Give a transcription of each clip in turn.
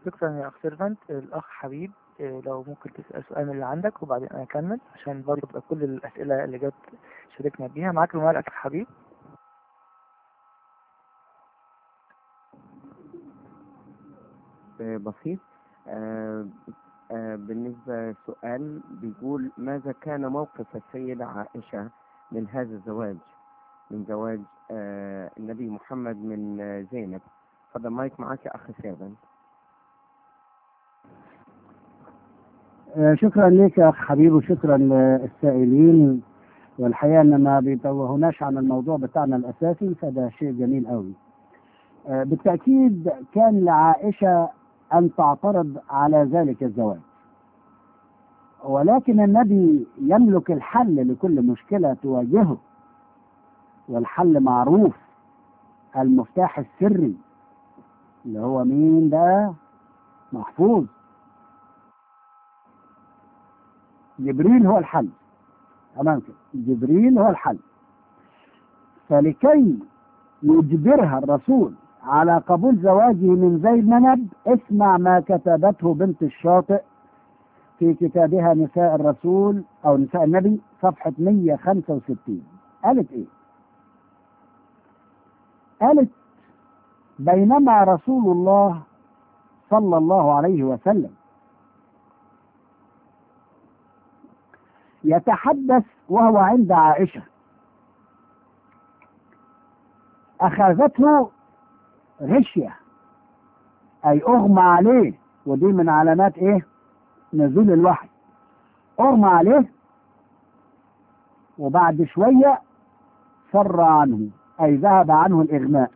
شكرا يا أخ سيرفنت الأخ حبيب آه، لو ممكن تسأل سؤال من اللي عندك وبعدين أنا أكمل عشان برضه تبقى كل الأسئلة اللي جت شاركنا بيها معاك المايك أخ حبيب بسيط آه، آه، بالنسبة للسؤال بيقول ماذا كان موقف السيدة عائشة من هذا الزواج من زواج آه، النبي محمد من آه، زينب فضل مايك معك يا أخي سيرفن آه، شكرا لك يا اخ حبيب وشكرا للسائلين والحقيقه ان ما بيتوهوناش عن الموضوع بتاعنا الاساسي فده شيء جميل قوي آه، بالتاكيد كان لعائشه ان تعترض على ذلك الزواج ولكن النبي يملك الحل لكل مشكله تواجهه والحل معروف المفتاح السري اللي هو مين ده محفوظ جبريل هو الحل تمام كده جبريل هو الحل فلكي يجبرها الرسول على قبول زواجه من زينب اسمع ما كتبته بنت الشاطئ في كتابها نساء الرسول او نساء النبي صفحة 165 قالت ايه؟ قالت بينما رسول الله صلى الله عليه وسلم يتحدث وهو عند عائشة أخذته غشية أي أغمى عليه ودي من علامات إيه؟ نزول الوحي أغمى عليه وبعد شوية سر عنه أي ذهب عنه الإغماء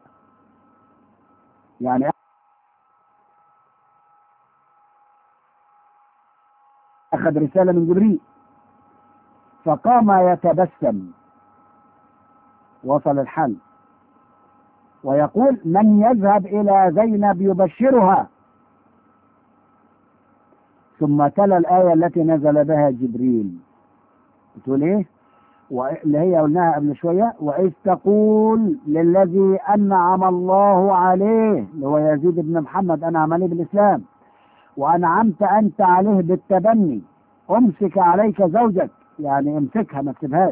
يعني أخذ رسالة من جبريل فقام يتبسم وصل الحل ويقول من يذهب إلى زينب يبشرها ثم تلا الآية التي نزل بها جبريل بتقول إيه؟ اللي هي قلناها قبل شوية وإذ تقول للذي أنعم الله عليه اللي هو يزيد بن محمد أنعم عليه بالإسلام وأنعمت أنت عليه بالتبني أمسك عليك زوجك يعني امسكها ما تسيبهاش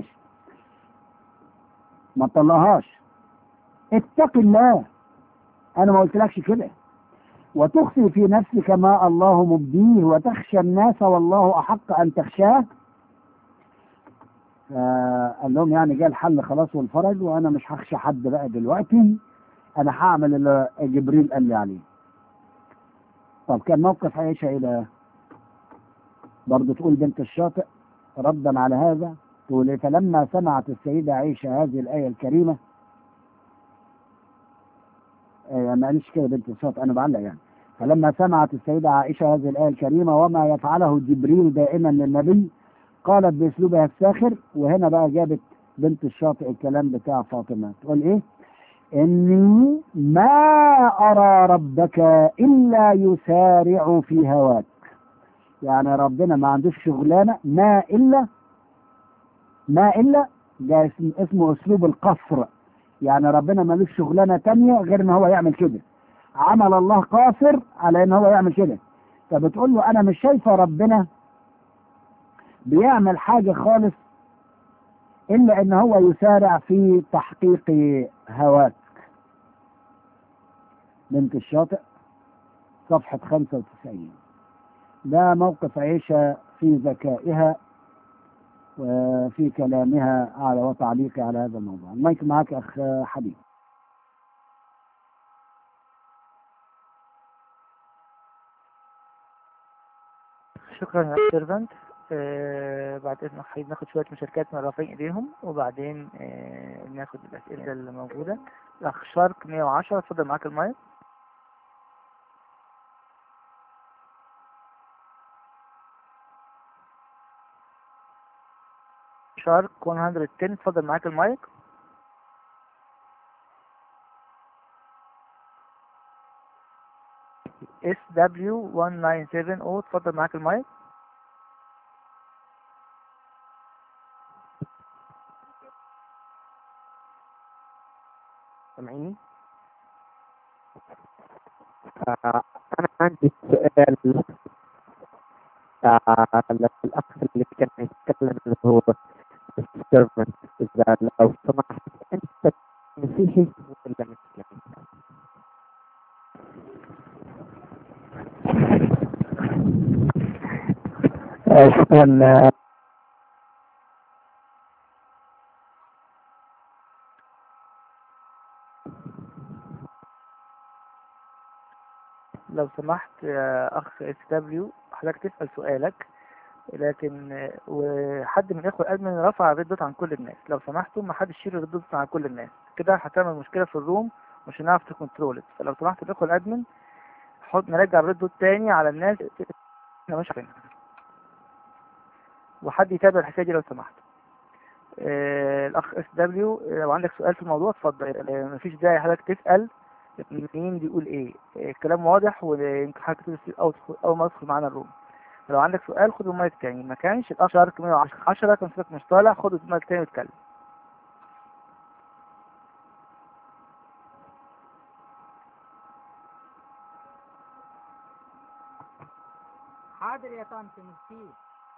ما تطلعهاش اتق الله انا ما قلتلكش كده وتخفي في نفسك ما الله مبديه وتخشى الناس والله احق ان تخشاه فقال لهم يعني جاء الحل خلاص والفرج وانا مش هخشى حد بقى دلوقتي انا هعمل اللي جبريل قال لي عليه طب كان موقف عائشه ايه بقى؟ برضه تقول بنت الشاطئ ردا على هذا تقول إيه؟ فلما سمعت السيدة عائشة هذه الآية الكريمة آه ما قالش كده بنت الشاطئ أنا بعلق يعني فلما سمعت السيدة عائشة هذه الآية الكريمة وما يفعله جبريل دائما للنبي قالت بأسلوبها الساخر وهنا بقى جابت بنت الشاطئ الكلام بتاع فاطمة تقول إيه إني ما أرى ربك إلا يسارع في هواك يعني ربنا ما عندوش شغلانه ما الا ما الا ده اسم اسمه اسلوب القصر يعني ربنا ملوش شغلانه تانية غير ان هو يعمل كده عمل الله قاصر على ان هو يعمل كده فبتقول له انا مش شايفه ربنا بيعمل حاجه خالص الا ان هو يسارع في تحقيق هواك بنت الشاطئ صفحه 95 ده موقف عيشة في ذكائها وفي كلامها على وتعليقي على هذا الموضوع المايك معك أخ حبيب شكرا يا سيرفنت آه بعد اذن حبيب ناخد شويه مشاركات من رافعين ايديهم وبعدين آه ناخد الاسئله اللي موجوده الاخ شارك 110 اتفضل معاك المايك شارك 110 اتفضل معاك المايك اس دبليو 197 او اتفضل معاك المايك سامعيني؟ آه، انا عندي سؤال آه، للأخ اللي كان يتكلم اللي هو السيرفنت إذا لو سمحت أنت مسيحي ولا مسلم؟ آه، شكرا آه، لو سمحت يا اخ اس دبليو حضرتك تسال سؤالك لكن آه، وحد من الاخوه الادمن رفع الريد دوت عن كل الناس لو سمحتوا ما حدش يشيل الريد دوت عن كل الناس كده هتعمل مشكله في الروم مش هنعرف تكنترول فلو سمحت الاخوه الادمن حط نرجع الريد دوت تاني على الناس احنا مش عارفينها وحد يتابع الحكايه دي لو سمحت آه، الاخ اس دبليو لو عندك سؤال في الموضوع اتفضل آه، مفيش داعي حضرتك تسال مين بيقول ايه آه، الكلام واضح ويمكن حضرتك تدرس اول اول ما تدخل معانا الروم لو عندك سؤال خد المايك تاني ما كانش الأخ شارك 110 كان صوتك مش طالع خد المايك تاني واتكلم حاضر يا طنط مسكين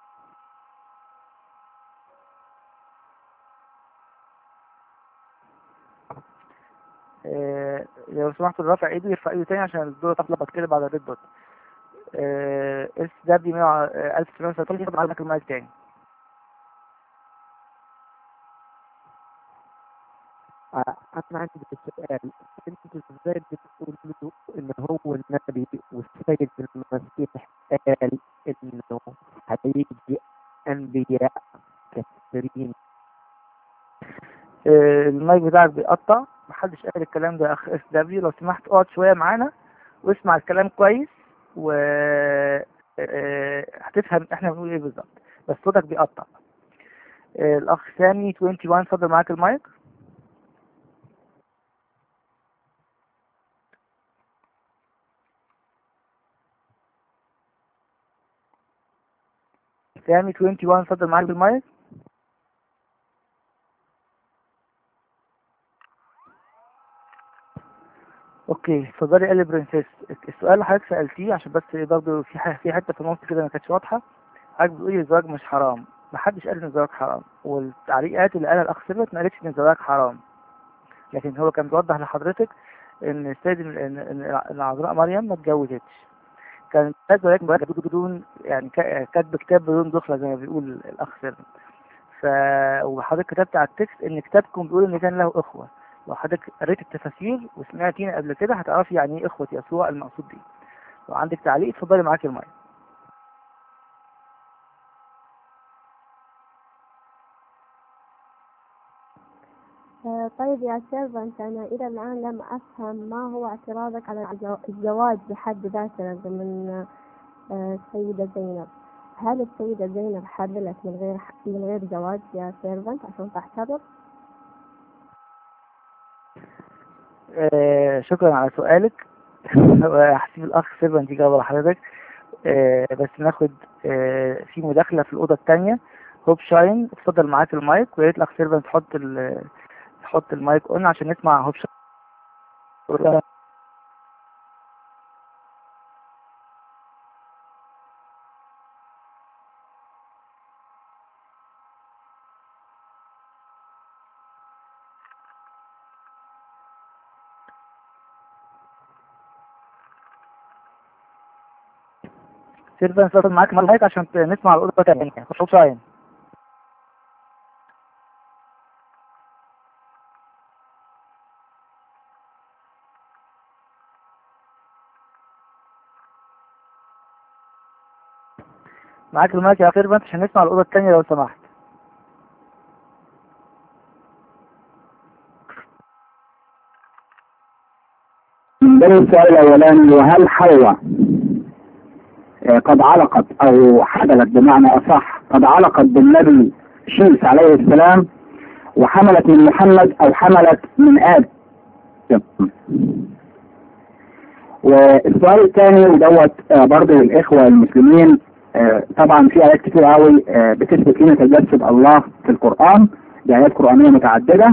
آه، لو سمحتوا اللي رافع ايده يرفع ايده تاني عشان الدور اتلخبط كده بعد الريد دوت اس دبليو 1913 خد معاك المايك تاني آه، أنا عندي سؤال أنتوا إزاي بتقولوا إن هو النبي والسيد المسيح قال إنه هيجي أنبياء كثيرين آه، المايك بتاعك بيقطع محدش قال الكلام ده يا اخ اس دبليو لو سمحت اقعد شويه معانا واسمع الكلام كويس و آه، هتفهم احنا بنقول ايه بالظبط بس صوتك بيقطع آه، الاخ سامي 21 اتفضل معاك المايك سامي 21 اتفضل معاك المايك اوكي اتفضلي يا برنسيس السؤال اللي حضرتك سالتيه عشان بس برضه في ح- في حته في النص كده ما كانتش واضحه حضرتك بتقولي الزواج مش حرام محدش قال ان الزواج حرام والتعليقات اللي قالها الاخ ثروت ما قالتش ان الزواج حرام لكن هو كان بيوضح لحضرتك ان السيد إن- إن- إن العذراء مريم ما اتجوزتش كان كانت ولكن بدون يعني ك- كاتب كتاب بدون دخله زي ما بيقول الاخ ثروت ف وحضرتك كتبت على التكست ان كتابكم بيقول ان كان له اخوه لو حضرتك قريت التفاسير وسمعتينا قبل كده هتعرفي يعني ايه اخوة يسوع المقصود بيه لو عندك تعليق اتفضلي معاك المايك آه، طيب يا سيرفنت أنا إلى الآن لم أفهم ما هو اعتراضك على الزو- الزواج بحد ذاته من آه، السيدة زينب هل السيدة زينب حملت من غير من غير زواج يا سيرفنت عشان تعترض؟ آه شكرا على سؤالك وهسيب الاخ سيرفنت يجاوب على حضرتك آه بس ناخد آه في مداخله في الاوضه الثانيه هوب شاين اتفضل معاك المايك ويا ريت الاخ سيرفنت تحط ال تحط المايك اون عشان نسمع هوب شاين سيرفنت اتفضل معاك المايك عشان ت- نسمع الاوضه الثانيه هوب شاين معاك المايك يا سيرفنت عشان نسمع الاوضه الثانيه لو سمحت ده السؤال الأولاني وهل حواء آه، قد علقت أو حملت بمعنى أصح قد علقت بالنبي شمس عليه السلام وحملت من محمد أو حملت من آدم والسؤال الثاني ودوت آه، برضه للإخوة المسلمين آه، طبعا في آيات كتير قوي آه، بتثبت لنا تجسد الله في القرآن دي آيات قرآنية متعددة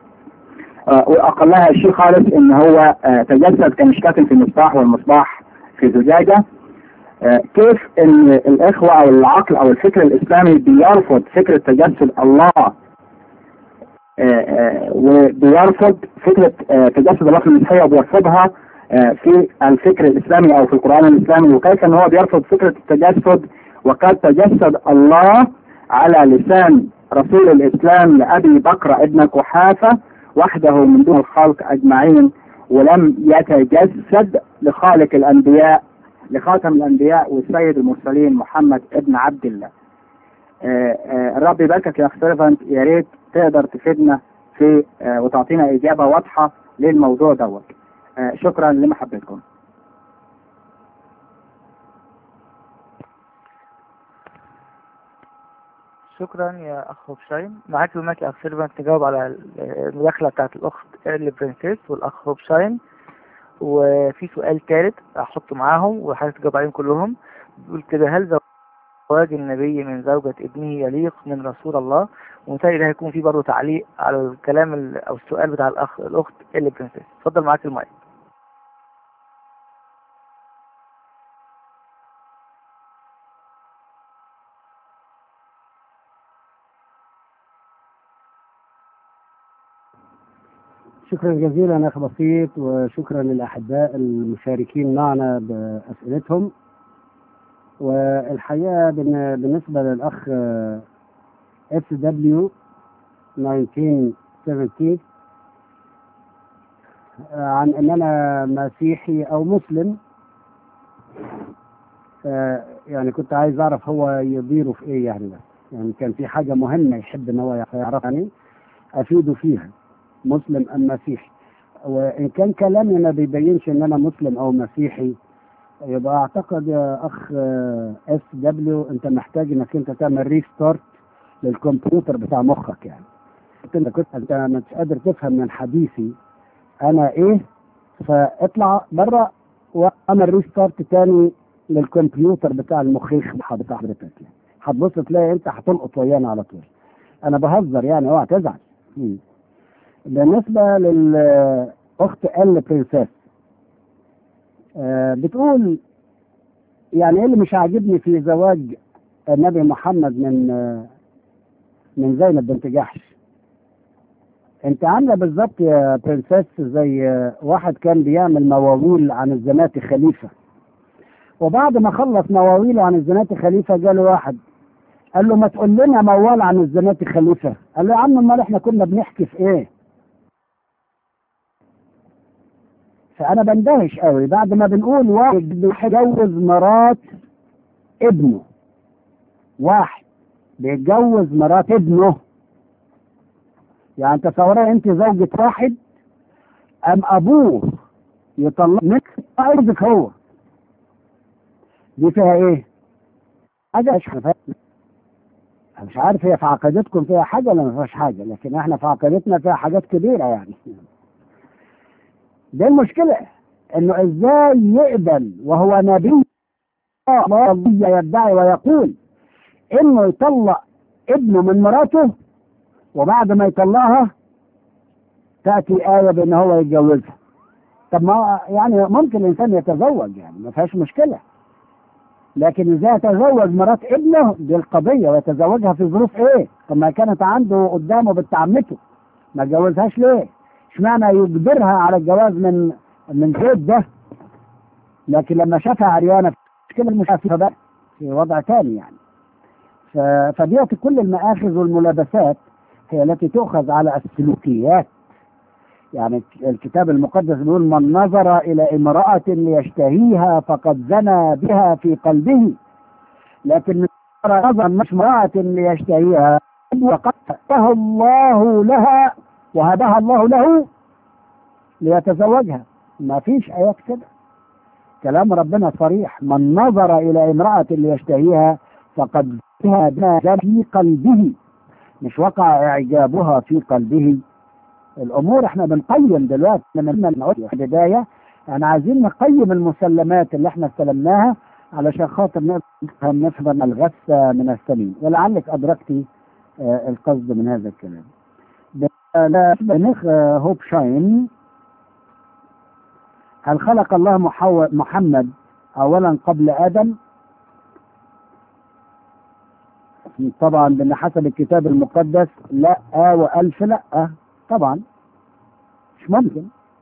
آه، واقلها شيء خالص ان هو آه، تجسد كمشكاة في المصباح والمصباح في زجاجة آه، كيف ان الاخوة او العقل او الفكر الاسلامي بيرفض فكرة تجسد الله آه، آه، وبيرفض فكرة آه، تجسد الله في المسيحية وبيرفضها آه، في الفكر الإسلامي أو في القرآن الإسلامي وكيف أن هو بيرفض فكرة التجسد وقد تجسد الله على لسان رسول الإسلام لأبي بكر ابن قحافة وحده من دون الخلق أجمعين ولم يتجسد لخالق الأنبياء لخاتم الأنبياء والسيد المرسلين محمد ابن عبد الله آه، آه، الرب يباركك يا أخ سيرفنت يا ريت تقدر تفيدنا في آه، وتعطينا إجابة واضحة للموضوع دوت آه، شكرا لمحبتكم شكرا يا اخ هوبشاين معاك المايك يا اخ سيلفان تجاوب على المداخله بتاعت الاخت ايرلي برنسيس والاخ هوبشاين وفي سؤال ثالث هحطه معاهم وحضرتك تجاوب عليهم كلهم بيقول كده هل زواج النبي من زوجة ابنه يليق من رسول الله ومثالي ده هيكون في برضه تعليق على الكلام ال- او السؤال بتاع الاخ الاخت ايرلي برنسيس اتفضل معاك المايك شكرا جزيلا يا اخ بسيط وشكرا للاحباء المشاركين معنا باسئلتهم والحقيقه بن- بالنسبه للاخ اس دبليو 1970 عن ان انا مسيحي او مسلم آه، يعني كنت عايز اعرف هو يديره في ايه يعني بس يعني كان في حاجه مهمه يحب ان هو يعرفها يعني افيده فيها مسلم ام مسيحي وان كان كلامي ما بيبينش ان انا مسلم او مسيحي يبقى اعتقد يا اخ اس دبليو انت محتاج انك انت تعمل ريستارت للكمبيوتر بتاع مخك يعني انت كنت انت مش قادر تفهم من حديثي انا ايه فاطلع بره واعمل ريستارت تاني للكمبيوتر بتاع المخيخ بتاع حضرتك يعني هتبص تلاقي انت هتلقط ويانا على طول انا بهزر يعني اوعى تزعل مم. بالنسبة للأخت ال برنسيس آه، بتقول يعني ايه اللي مش عاجبني في زواج النبي محمد من آه، من زينب بنت جحش انت عامله بالظبط يا برنسيس زي آه، واحد كان بيعمل مواويل عن الزنات خليفه وبعد ما خلص مواويله عن الزنات خليفه جاله واحد قال له ما تقول لنا موال عن الزنات خليفه قال له يا عم امال احنا كنا بنحكي في ايه فانا بندهش قوي بعد ما بنقول واحد بيتجوز مرات ابنه واحد بيتجوز مرات ابنه يعني تصوري انت زوجة واحد ام ابوه يطلقك عايزك هو دي فيها ايه؟ حاجة مش فاهم. مش عارف هي في عقيدتكم فيها حاجة ولا ما فيهاش حاجة لكن احنا في عقيدتنا فيها حاجات كبيرة يعني دي المشكلة انه ازاي يقبل وهو نبي الله يدعي ويقول انه يطلق ابنه من مراته وبعد ما يطلقها تأتي آية بان هو يتجوزها طب ما يعني ممكن الانسان يتزوج يعني ما فيهاش مشكلة لكن اذا يتزوج مرات ابنه دي القضية ويتزوجها في ظروف ايه؟ طب ما كانت عنده قدامه بنت عمته ما اتجوزهاش ليه؟ اشمعنى يجبرها على الجواز من من زيد ده لكن لما شافها عريانه مشكله مش فيها بقى في وضع ثاني يعني ف... فديت كل المآخذ والملابسات هي التي تؤخذ على السلوكيات يعني الكتاب المقدس بيقول من نظر إلى امرأة ليشتهيها فقد زنى بها في قلبه لكن من نظر مش امرأة ليشتهيها وقد أتاه الله لها وهبها الله له ليتزوجها ما فيش آيات كده كلام ربنا صريح من نظر إلى امرأة ليشتهيها فقد بها في قلبه مش وقع إعجابها في قلبه الأمور احنا بنقيم دلوقتي لما نقول بداية احنا عايزين نقيم المسلمات اللي احنا استلمناها علشان خاطر نفهم نفهم الغث من السمين ولعلك أدركتي آه القصد من هذا الكلام بنخ هوب شاين هل خلق الله محو... محمد اولا قبل ادم طبعا لان حسب الكتاب المقدس لا والف لا طبعا مش ممكن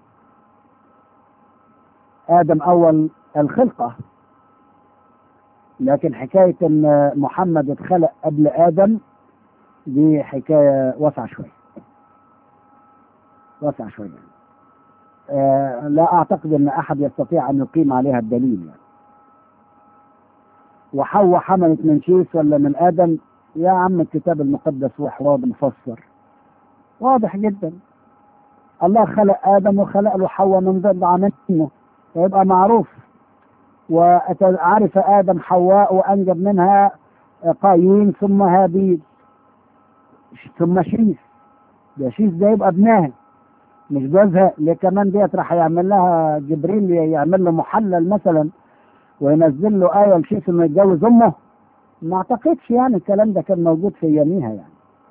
ادم اول الخلقه لكن حكايه ان محمد اتخلق قبل ادم دي حكايه واسعه شويه واسعه شويه يعني. آه لا اعتقد ان احد يستطيع ان يقيم عليها الدليل يعني وحواء حملت من شيس ولا من ادم يا عم الكتاب المقدس وحوار مفسر واضح جدا الله خلق ادم وخلق له حواء من ضلع منه فيبقى معروف وعرف ادم حواء وانجب منها قايين ثم هابيل ثم شيس ده شيس ده يبقى ابنها مش جوزها اللي كمان ديت راح يعمل لها جبريل يعمل له محلل مثلا وينزل له آية لشيس انه يتجوز امه ما اعتقدش يعني الكلام ده كان موجود في يميها يعني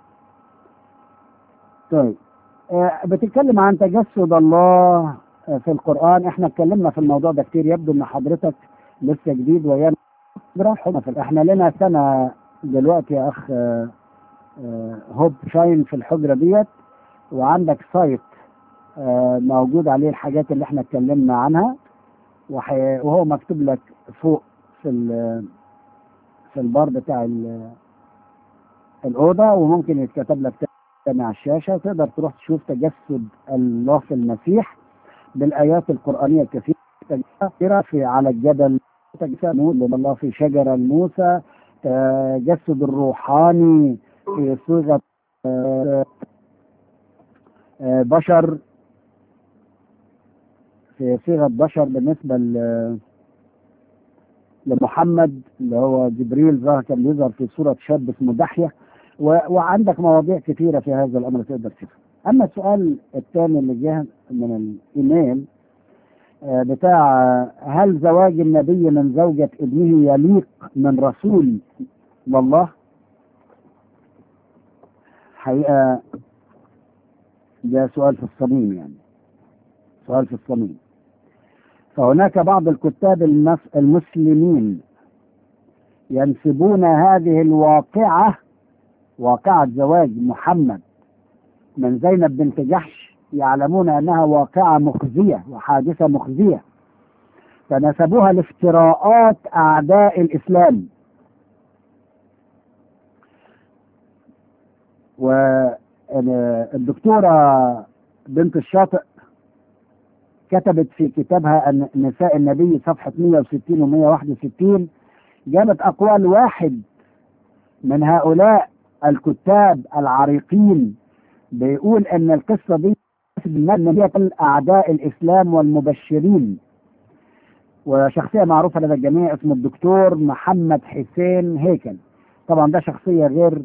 طيب آه بتتكلم عن تجسد الله آه في القرآن احنا اتكلمنا في الموضوع ده كتير يبدو ان حضرتك لسه جديد ويانا احنا لنا سنة دلوقتي يا اخ آه هوب شاين في الحجرة ديت وعندك سايت موجود عليه الحاجات اللي احنا اتكلمنا عنها وهو مكتوب لك فوق في في البار بتاع الأوضة وممكن يتكتب لك تاني على الشاشة وتقدر تروح تشوف تجسد الله في المسيح بالآيات القرآنية الكثيرة في على الجبل تجسد الله في شجرة موسى تجسد الروحاني في صيغة بشر في صيغة بشر بالنسبة لمحمد اللي هو جبريل ظهر كان بيظهر في صورة شاب اسمه دحية و... وعندك مواضيع كثيرة في هذا الأمر تقدر تشوفها أما السؤال الثاني اللي جه من الإيميل بتاع هل زواج النبي من زوجة ابنه يليق من رسول والله حقيقة ده سؤال في الصميم يعني سؤال في الصميم فهناك بعض الكتاب المسلمين ينسبون هذه الواقعة واقعة زواج محمد من زينب بنت جحش يعلمون أنها واقعة مخزية وحادثة مخزية فنسبوها لافتراءات أعداء الإسلام والدكتورة بنت الشاطئ كتبت في كتابها أن نساء النبي صفحة 160 و 161 جابت أقوال واحد من هؤلاء الكتاب العريقين بيقول أن القصة دي من أعداء الإسلام والمبشرين وشخصية معروفة لدى الجميع اسمه الدكتور محمد حسين هيكل طبعا ده شخصية غير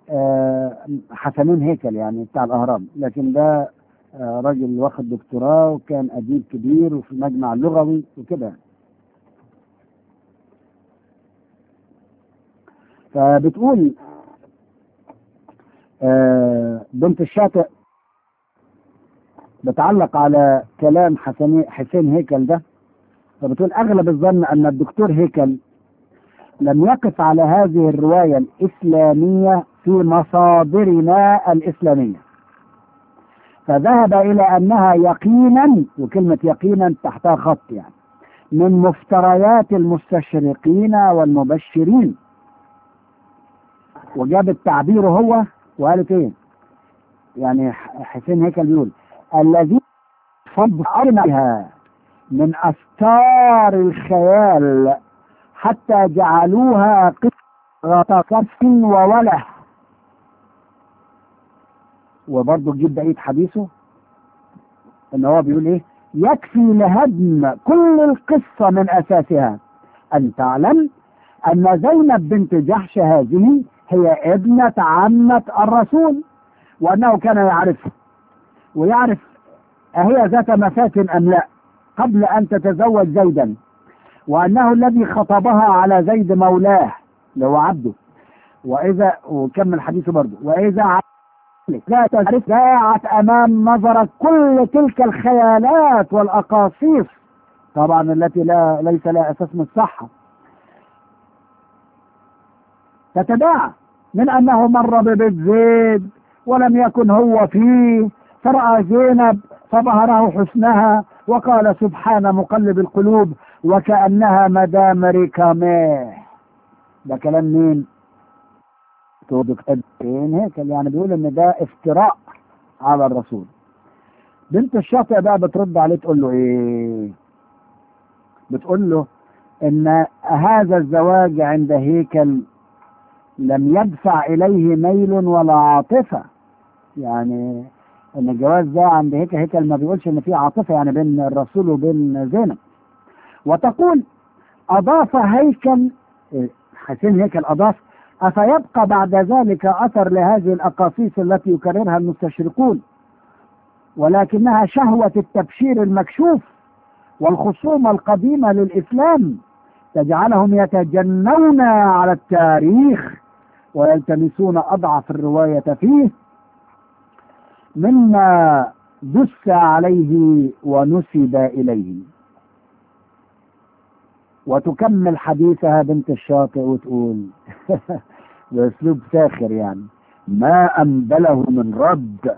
حسنين هيكل يعني بتاع الأهرام لكن ده راجل واخد دكتوراه وكان أديب كبير وفي المجمع اللغوي وكده فبتقول بنت الشاطئ بتعلق على كلام حسين حسين هيكل ده فبتقول أغلب الظن أن الدكتور هيكل لم يقف على هذه الرواية الإسلامية في مصادرنا الإسلامية فذهب إلى أنها يقينا وكلمة يقينا تحتها خط يعني من مفتريات المستشرقين والمبشرين وجاب التعبير هو وقالت ايه يعني حسين هيكل بيقول الذي فضلها من أستار الخيال حتى جعلوها قطعة كف ووله وبرضه تجيب بقية حديثه ان هو بيقول ايه يكفي لهدم كل القصة من اساسها ان تعلم ان زينب بنت جحش هذه هي ابنة عمة الرسول وانه كان يعرفها ويعرف أهي ذات مفاتن ام لا قبل ان تتزوج زيدا وانه الذي خطبها على زيد مولاه اللي هو عبده واذا وكمل حديثه برضه واذا لا تعرف جاءت امام نظرك كل تلك الخيالات والاقاصيص طبعا التي لا ليس لها اساس من الصحه تتداعى من انه مر ببيت زيد ولم يكن هو فيه فراى زينب فظهره حسنها وقال سبحان مقلب القلوب وكانها مدام ريكاميه ده كلام مين؟ دكتورين هيكل يعني بيقول ان ده افتراء على الرسول بنت الشاطئ بقى بترد عليه تقول له ايه بتقول له ان هذا الزواج عند هيكل لم يدفع اليه ميل ولا عاطفه يعني ان الجواز ده عند هيكل هيكل ما بيقولش ان في عاطفه يعني بين الرسول وبين زينب وتقول اضاف هيكل حسين هيكل اضاف افيبقى بعد ذلك اثر لهذه الاقاصيص التي يكررها المستشرقون ولكنها شهوه التبشير المكشوف والخصومه القديمه للاسلام تجعلهم يتجنون على التاريخ ويلتمسون اضعف الروايه فيه مما دس عليه ونسب اليه وتكمل حديثها بنت الشاطئ وتقول باسلوب ساخر يعني ما انبله من رد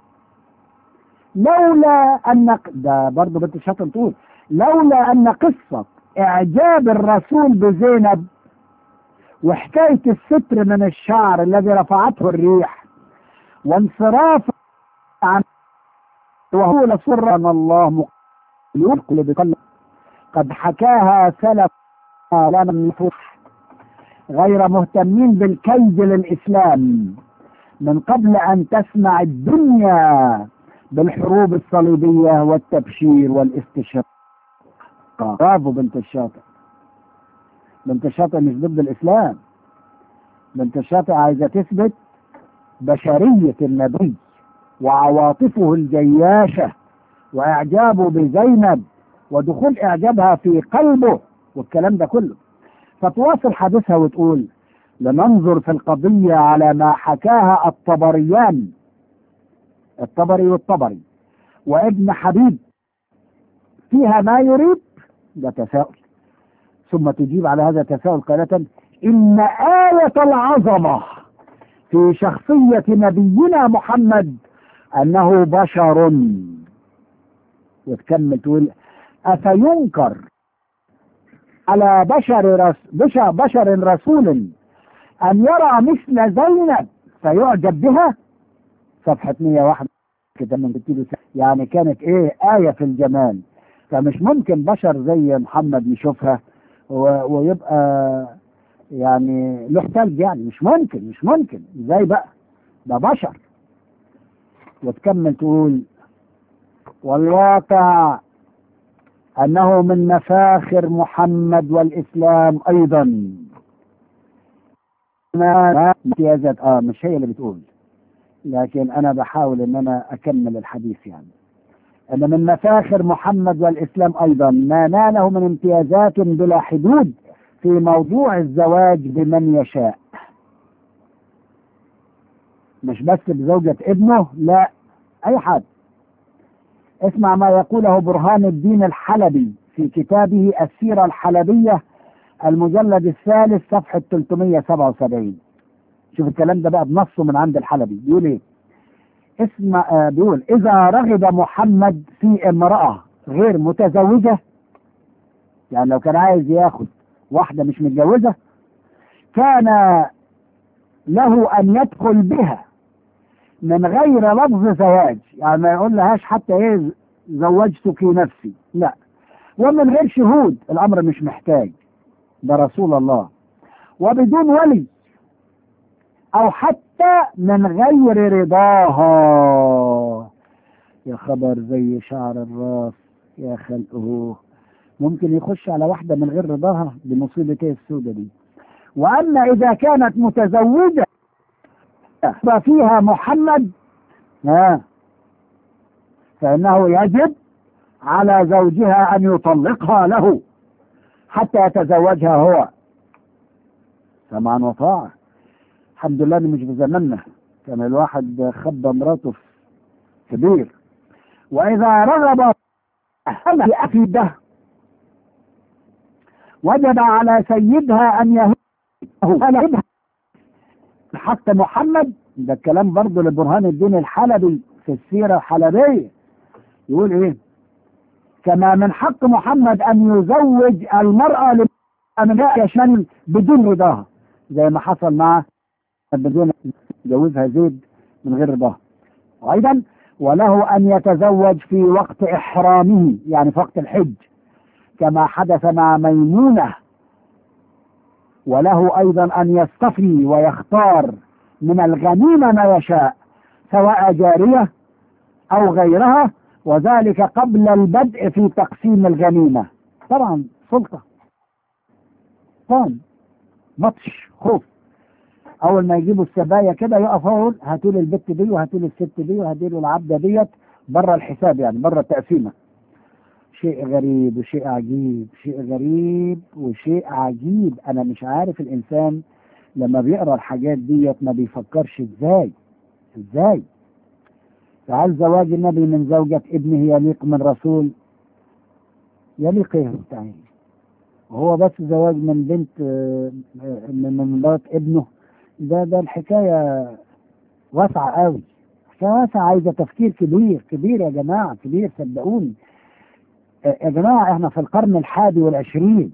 لولا ان ده برضه بنت الشاطئ تقول لولا ان قصه اعجاب الرسول بزينب وحكايه الستر من الشعر الذي رفعته الريح وانصراف عن وهو لسر الله يقل بقلب قد حكاها سلف لنا النفوس غير مهتمين بالكيد للإسلام من قبل أن تسمع الدنيا بالحروب الصليبية والتبشير والاستشراق برافو بنت الشاطئ بنت الشاطئ مش ضد الإسلام بنت الشاطئ عايزة تثبت بشرية النبي وعواطفه الجياشة وإعجابه بزينب ودخول إعجابها في قلبه والكلام ده كله فتواصل حديثها وتقول لننظر في القضية على ما حكاها الطبريان الطبري والطبري وابن حبيب فيها ما يريد ده تساؤل ثم تجيب على هذا التساؤل قائلة إن آية العظمة في شخصية نبينا محمد أنه بشر وتكمل تقول أفينكر على بشر رس بشر, بشر رسول أن يرى مثل زينب فيعجب بها صفحة 101 كده من كتير يعني كانت إيه آية في الجمال فمش ممكن بشر زي محمد يشوفها و... ويبقى يعني له ثلج يعني مش ممكن مش ممكن ازاي بقى ده بشر وتكمل تقول والواقع انه من مفاخر محمد والاسلام ايضا ما امتيازات اه مش هي اللي بتقول لكن انا بحاول ان انا اكمل الحديث يعني ان من مفاخر محمد والاسلام ايضا ما ناله من امتيازات بلا حدود في موضوع الزواج بمن يشاء مش بس بزوجة ابنه لا اي حد اسمع ما يقوله برهان الدين الحلبي في كتابه السيرة الحلبية المجلد الثالث صفحة 377 شوف الكلام ده بقى بنصه من عند الحلبي بيقول ايه اسمع آه بيقول اذا رغب محمد في امرأة غير متزوجة يعني لو كان عايز ياخد واحدة مش متجوزة كان له ان يدخل بها من غير لفظ زواج يعني ما يقول لهاش حتى ايه زوجتك نفسي لا ومن غير شهود الامر مش محتاج ده رسول الله وبدون ولي او حتى من غير رضاها يا خبر زي شعر الراس يا خلقه ممكن يخش على واحدة من غير رضاها بمصيبة ايه السودة دي واما اذا كانت متزوجة فيها محمد ها فانه يجب على زوجها ان يطلقها له حتى يتزوجها هو سمعا وطاعة الحمد لله انه مش في زماننا كان الواحد خبى مراته كبير واذا رغب في ده وجب على سيدها أن يهده فلا حق محمد ده الكلام برضه لبرهان الدين الحلبي في السيرة الحلبية يقول ايه كما من حق محمد ان يزوج المرأة لأمناء يشمل بدون رضاها زي ما حصل مع بدون جوزها زيد من غير رضاها وايضا وله ان يتزوج في وقت احرامه يعني في وقت الحج كما حدث مع ميمونة وله ايضا ان يصطفي ويختار من الغنيمة ما يشاء سواء جارية او غيرها وذلك قبل البدء في تقسيم الغنيمة طبعا سلطة طبعا بطش خوف اول ما يجيبوا السبايا كده يقف هو يقول هاتوا لي البت دي وهاتوا لي الست دي وهاتوا لي العبده ديت بره الحساب يعني بره التقسيمه شيء غريب وشيء عجيب شيء غريب وشيء عجيب انا مش عارف الانسان لما بيقرا الحاجات ديت ما بيفكرش ازاي ازاي فهل زواج النبي من زوجة ابنه يليق من رسول يليق ايه بتاعي وهو بس زواج من بنت آه، آه، من مرات ابنه ده ده الحكاية واسعة قوي حكاية واسعة عايزة تفكير كبير كبير يا جماعة كبير صدقوني آه، يا جماعة احنا في القرن الحادي والعشرين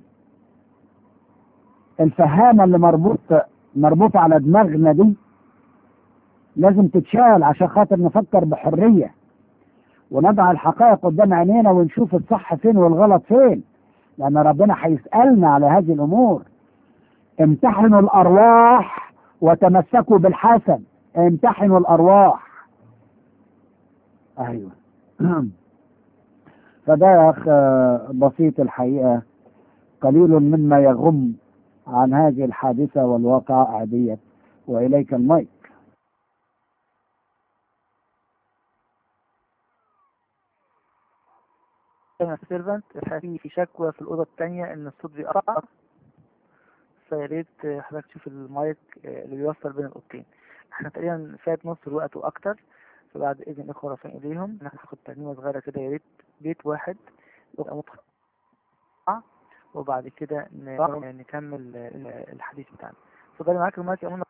الفهامة اللي مربوط مربوطة على دماغنا دي لازم تتشال عشان خاطر نفكر بحرية ونضع الحقائق قدام عينينا ونشوف الصح فين والغلط فين لأن ربنا هيسألنا على هذه الأمور امتحنوا الأرواح وتمسكوا بالحسن امتحنوا الأرواح أيوه فده يا أخ بسيط الحقيقة قليل مما يغم عن هذه الحادثة والواقعة ديت وإليك المايك كان سيرفنت في في شكوى في الأوضة التانية إن الصوت بيقطع فيا ريت حضرتك تشوف المايك اللي بيوصل بين الأوضتين احنا تقريبا فات نص الوقت وأكتر فبعد إذن الإخوة رافعين إيديهم هناخد ترنيمة صغيرة كده يا ريت بيت واحد يبقى متقطع وبعد كده ن- نكمل الحديث بتاعنا اتفضلي معاك المايك يا أمنا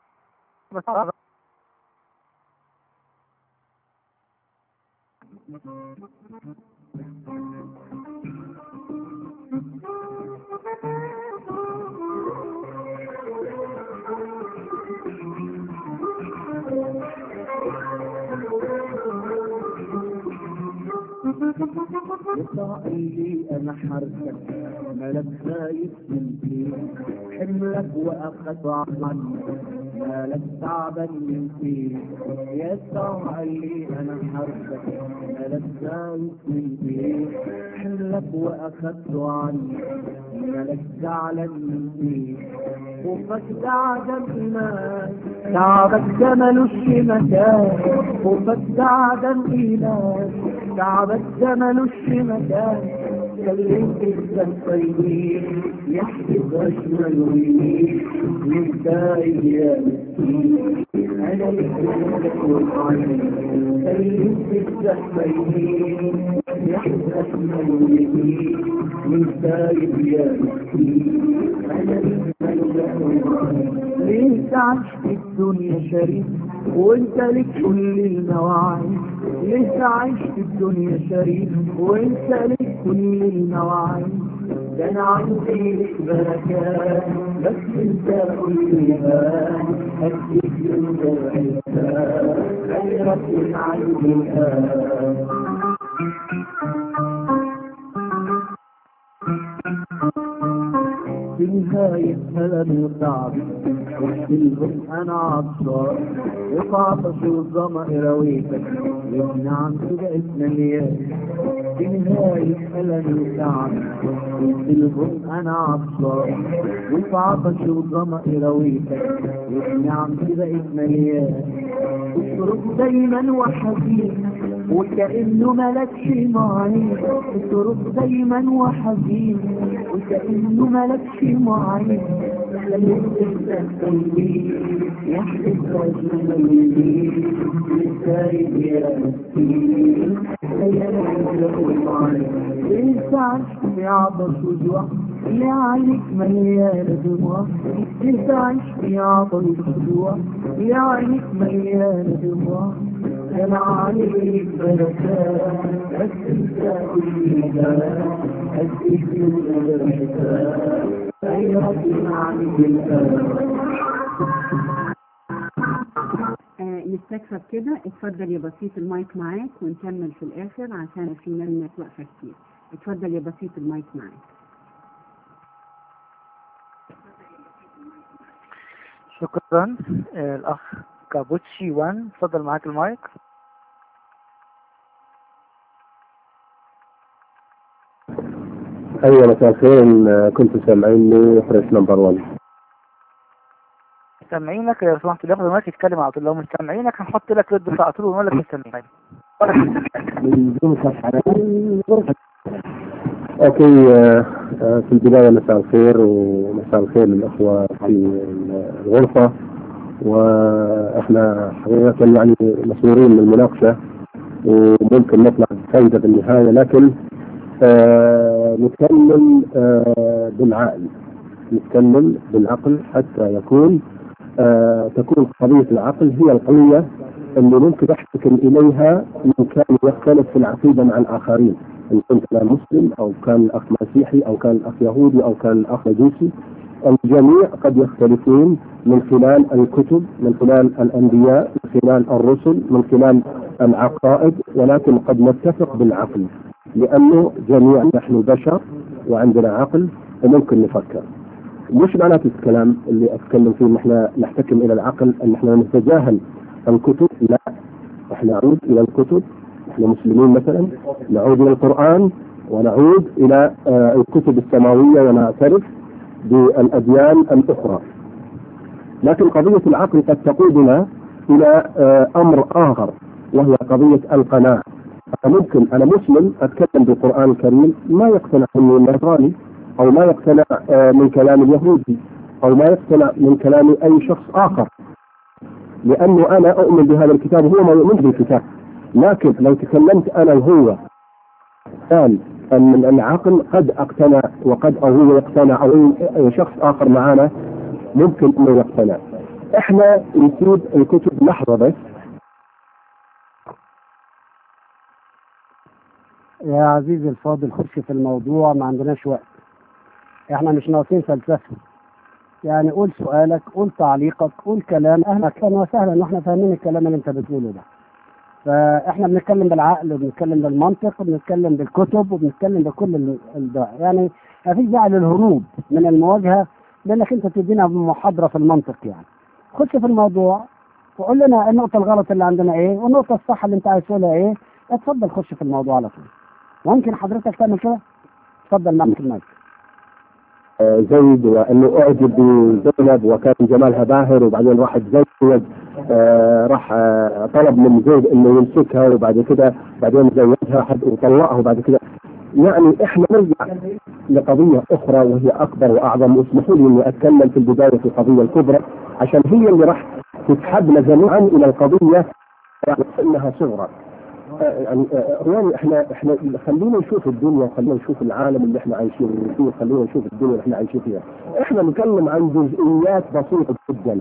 يطلع لي انا حركك مالك خايف من فيه حملك واخذ عنك مالك تعبان من فيه يطلع لي انا حركك مالك خايف من فيه حملك واخذ عنك مالك زعلان من فيه خوفك ده عدم ايمان تعبك ده ملوش مكان خوفك ده عدم ايمان تعبك ده ملوش مكان خليك انت طيبين يحسب اجمل ويمين وانت يا مسكين انا لك والعين خليك انت طيبين يحسب اجمل ويمين وانت يا مسكين انا لك والعين ليه تعيش في الدنيا شريك وانت لك كل المواعيد ليه تعيش في الدنيا شريك وانت لك كل المواعيد ده انا عندي لك بركات بس انت كلها هديك انت الحساب خيرك عندي الان في نهاية هلم وتعبي وحسنهم أنا عطشان وفي عطشي والظما رويتك وابن عمتي بقت مليان في نهاية هلم وتعبي وحسنهم أنا عطشان وفي عطشي والظما رويتك وابن عمتي بقت مليان اشرب دايما وحزين وكأنه ملكش معين اشرب دايما وحزين وكأنه ملكش معين خليك انت قلبي يحبك رجل ميتين للسايب يا مسكين ليس عشت في عبس وجوع يا عينك مليانة دموع انت عايش في عطل الخضوع يا عينك مليانة دموع انا عليك بركات بس انت كل ده اديك من الحساب اي رب عليك الآن آه، نستكفى كده اتفضل يا بسيط المايك معاك ونكمل في الاخر عشان في ناس واقفه كتير اتفضل يا بسيط المايك معاك شكرا آه، الأخ كابوتشي وان اتفضل معاك المايك ايوه مساء الخير إن كنتوا سامعيني بريس نمبر 1 سامعينك لو سمحت بياخد المايك يتكلم على طول لو مش سامعينك هنحط لك رد على طول ونقول لك مش سامعين من دون صفحة اوكي آه، آه، في البدايه مساء الخير ومساء الخير للاخوه في الغرفه واحنا حقيقه يعني مسؤولين من المناقشه وممكن نطلع بفائده بالنهايه لكن آه نتكلم آه بالعقل نتكلم بالعقل حتى يكون آه تكون قضية العقل هي القضية اللي ممكن يحتكم إليها من كان يختلف في العقيدة مع الآخرين إن كنت أنا مسلم أو كان الأخ مسيحي أو كان الأخ يهودي أو كان الأخ مجوسي الجميع قد يختلفون من خلال الكتب من خلال الأنبياء من خلال الرسل من خلال العقائد ولكن قد نتفق بالعقل لأنه جميعا نحن بشر وعندنا عقل وممكن نفكر مش معناته الكلام اللي أتكلم فيه نحن نحتكم إلى العقل أن نحن نتجاهل الكتب لا احنا نعود إلى الكتب احنا مسلمين مثلا نعود إلى القرآن ونعود إلى آه، الكتب السماوية ونعترف بالأديان الأخرى لكن قضية العقل قد تقودنا إلى آه، أمر آخر وهي قضية القناعة ممكن أنا مسلم أتكلم بالقرآن الكريم ما يقتنع مني النصراني أو ما يقتنع آه، من كلام اليهودي أو ما يقتنع من كلام أي شخص آخر لأنه أنا أؤمن بهذا الكتاب وهو ما يؤمن بالكتاب لكن لو تكلمت أنا وهو قال أن العقل قد اقتنع وقد أو هو يقتنع أو أي شخص آخر معنا ممكن أنه يقتنع احنا نسيب الكتب لحظة بس يا عزيزي الفاضل خش في الموضوع ما عندناش وقت احنا مش ناقصين فلسفه يعني قول سؤالك قول تعليقك قول كلام اهلا كان وسهلا واحنا فاهمين الكلام اللي انت بتقوله ده فاحنا بنتكلم بالعقل وبنتكلم بالمنطق وبنتكلم بالكتب وبنتكلم بكل ال- الدع يعني ما فيش داعي للهروب من المواجهه لانك انت تدينا محاضره في المنطق يعني خش في الموضوع وقول لنا النقطه الغلط اللي عندنا ايه والنقطه الصح اللي انت عايز تقولها ايه اتفضل خش في الموضوع على طول ممكن حضرتك تعمل كده اتفضل معك المايك آه، زيد وانه اعجب بزينب وكان جمالها باهر وبعدين راح تزوج آه، راح آه، طلب من زيد انه يمسكها وبعد كده بعدين زوجها حد وطلقها وبعد كده يعني احنا نرجع لقضيه اخرى وهي اكبر واعظم واسمحوا لي اني اتكلم في البدايه في القضيه الكبرى عشان هي اللي راح تسحبنا جميعا الى القضيه انها صغرى آه، يعني آه، رواني احنا احنا خلينا نشوف الدنيا وخلينا نشوف العالم اللي احنا عايشين فيه خلينا نشوف الدنيا اللي احنا عايشين فيها احنا نتكلم عن جزئيات بسيطه جدا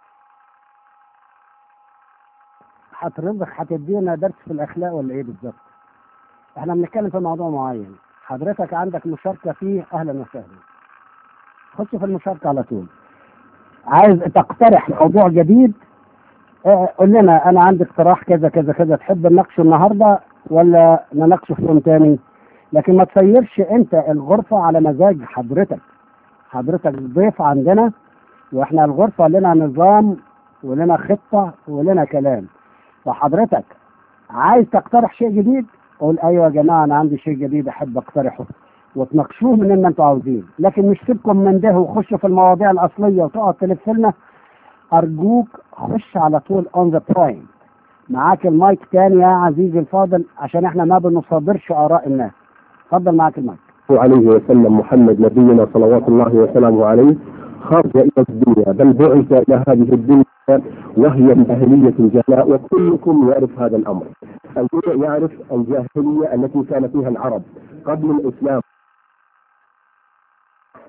حضرتك هتدينا درس في الاخلاق ولا ايه بالظبط؟ احنا بنتكلم في موضوع معين حضرتك عندك مشاركه فيه اهلا وسهلا خش في المشاركه على طول عايز تقترح موضوع جديد اه، قول لنا انا عندي اقتراح كذا كذا كذا تحب نناقشه النهارده ولا نناقشه في يوم تاني لكن ما تسيرش انت الغرفه على مزاج حضرتك حضرتك ضيف عندنا واحنا الغرفه لنا نظام ولنا خطه ولنا كلام فحضرتك عايز تقترح شيء جديد قول ايوه يا جماعه انا عندي شيء جديد احب اقترحه وتناقشوه من ما انتوا عاوزين لكن مش سيبكم من ده وخشوا في المواضيع الاصليه وتقعد تلف لنا ارجوك خش على طول اون ذا بوينت معاك المايك تاني يا عزيزي الفاضل عشان احنا ما بنصادرش اراء الناس اتفضل معاك المايك عليه وسلم محمد نبينا صلوات الله وسلامه عليه خرج الى الدنيا بل بعث الى هذه الدنيا وهي من اهليه الجهلاء وكلكم يعرف هذا الامر. الجميع يعرف الجاهليه التي كان فيها العرب قبل الاسلام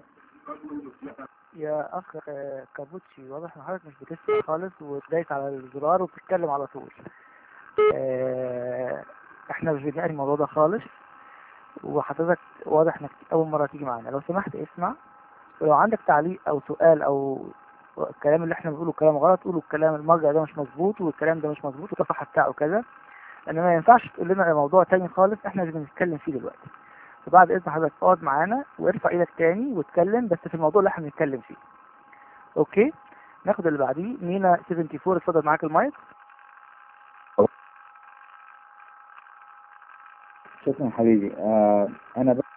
يا اخ آه، كابوتشي واضح ان حضرتك مش بتسمع خالص ودايس على الزرار وبتتكلم على طول آه، احنا مش بنقري الموضوع ده خالص وحضرتك واضح انك اول مره تيجي معانا لو سمحت اسمع ولو عندك تعليق او سؤال او الكلام اللي احنا بنقوله كلام غلط قوله الكلام المرجع ده مش مظبوط والكلام ده مش مظبوط والصفحه بتاعه كذا لان ما ينفعش تقول لنا موضوع تاني خالص احنا مش بنتكلم فيه دلوقتي فبعد اذن حضرتك اقعد معانا وارفع ايدك تاني واتكلم بس في الموضوع اللي احنا بنتكلم فيه اوكي ناخد اللي بعديه مينا 74 اتفضل معاك المايك شكرا حبيبي آه انا بس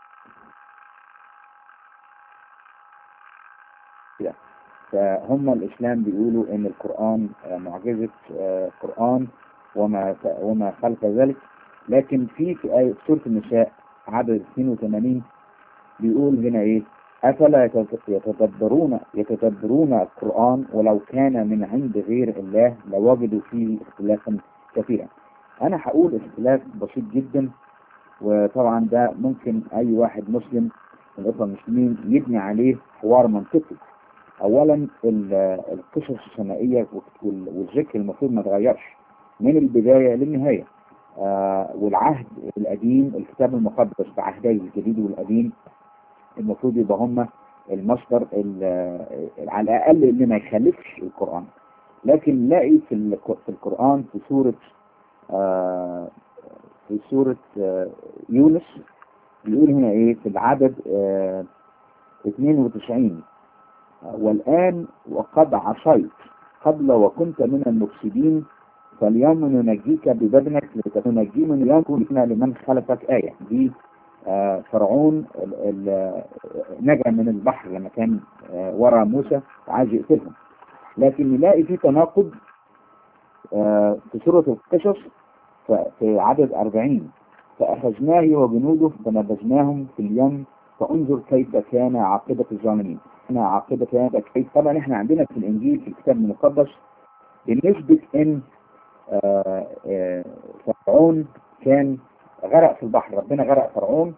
لا. فهم الاسلام بيقولوا ان القران آه معجزه آه قران وما وما خلف ذلك لكن في في آية في سورة النساء عدد 82 بيقول هنا ايه افلا يتت- يتدبرون يتدبرون القران ولو كان من عند غير الله لوجدوا فيه اختلافا كثيرا انا هقول اختلاف بسيط جدا وطبعا ده ممكن اي واحد مسلم من الاخوه المسلمين يبني عليه حوار منطقي اولا ال- القصص السمائيه وال- والذكر المفروض ما يتغيرش من البدايه للنهايه آه والعهد القديم الكتاب المقدس بعهدي الجديد والقديم المفروض يبقى هم المصدر ال- على الاقل اللي ما يخالفش القران لكن نلاقي في الق- في القران في سوره آه في سورة آه، يونس بيقول هنا ايه في العدد آه، 92 آه، والآن وقد عصيت قبل وكنت من المفسدين فاليوم ننجيك ببدنك لتنجي من يوم لمن خلفك آية دي آه، فرعون ال- ال- نجا من البحر لما كان آه، ورا موسى وعايز يقتلهم لكن نلاقي في تناقض آه، في سورة القصص ف- في عدد 40 فأخذناه وجنوده فنبذناهم في اليم فانظر كيف كان عاقبة الظالمين احنا عاقبة كانت كيف طبعا احنا عندنا في الانجيل في الكتاب المقدس بنثبت ان آه، آه، فرعون كان غرق في البحر ربنا غرق فرعون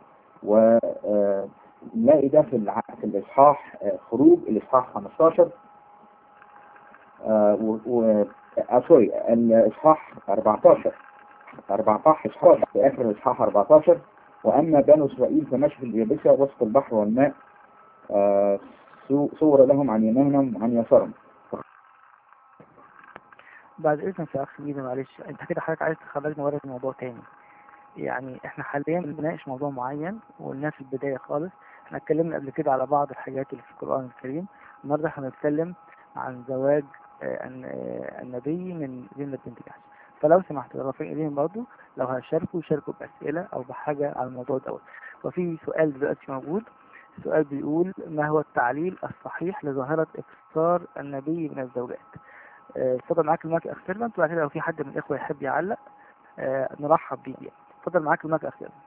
ونلاقي ده في الع- في الاصحاح آه، خروج الاصحاح 15 آه، و و- آه، سوري الاصحاح 14 14 اصحاح في اخر الاصحاح 14 واما بنو اسرائيل فمشوا في اليابسه وسط البحر والماء آه، سو- صور لهم عن يمينهم وعن يسارهم بعد اذنك يا اخ مينا معلش انت كده حضرتك عايز تخرجنا ورا الموضوع تاني يعني احنا حاليا بنناقش موضوع معين وقلناه في البدايه خالص احنا اتكلمنا قبل كده على بعض الحاجات اللي في القران الكريم النهارده احنا هنتكلم عن زواج آه، الن- آه، النبي من زينب بنت جحش فلو سمحت رافعين ايديهم برضه لو هيشاركوا يشاركوا باسئله او بحاجه على الموضوع دوت وفي سؤال دلوقتي موجود السؤال بيقول ما هو التعليل الصحيح لظاهره اكثار النبي من الزوجات آه، اتفضل معاك المايك يا اخ سيرفنت وبعد كده لو في حد من الاخوه يحب يعلق آه، نرحب بيه يعني اتفضل معاك المايك يا اخ سيرفنت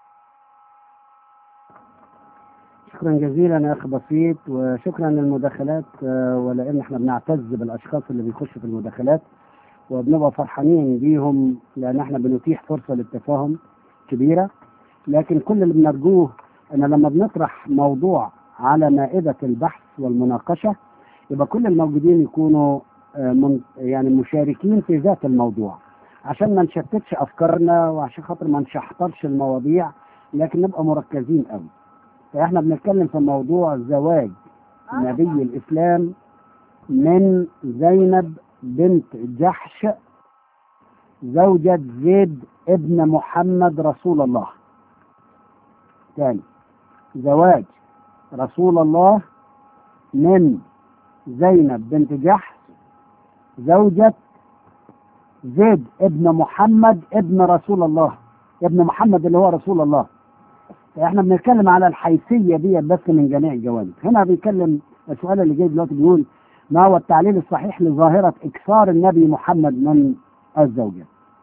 شكرا جزيلا يا اخ بسيط وشكرا للمداخلات آه، ولان احنا بنعتز بالاشخاص اللي بيخشوا في المداخلات وبنبقى فرحانين بيهم لان احنا بنتيح فرصه للتفاهم كبيره لكن كل اللي بنرجوه ان لما بنطرح موضوع على مائده البحث والمناقشه يبقى كل الموجودين يكونوا آه، من يعني مشاركين في ذات الموضوع عشان ما نشتتش افكارنا وعشان خاطر ما نشحطرش المواضيع لكن نبقى مركزين قوي فاحنا بنتكلم في موضوع زواج نبي الاسلام من زينب بنت جحش زوجة زيد ابن محمد رسول الله تاني زواج رسول الله من زينب بنت جحش زوجة زيد ابن محمد ابن رسول الله ابن محمد اللي هو رسول الله احنا بنتكلم على الحيثيه دي بس من جميع الجوانب هنا بيتكلم السؤال اللي جاي دلوقتي بيقول ما هو التعليل الصحيح لظاهره اكثار النبي محمد من الزوجه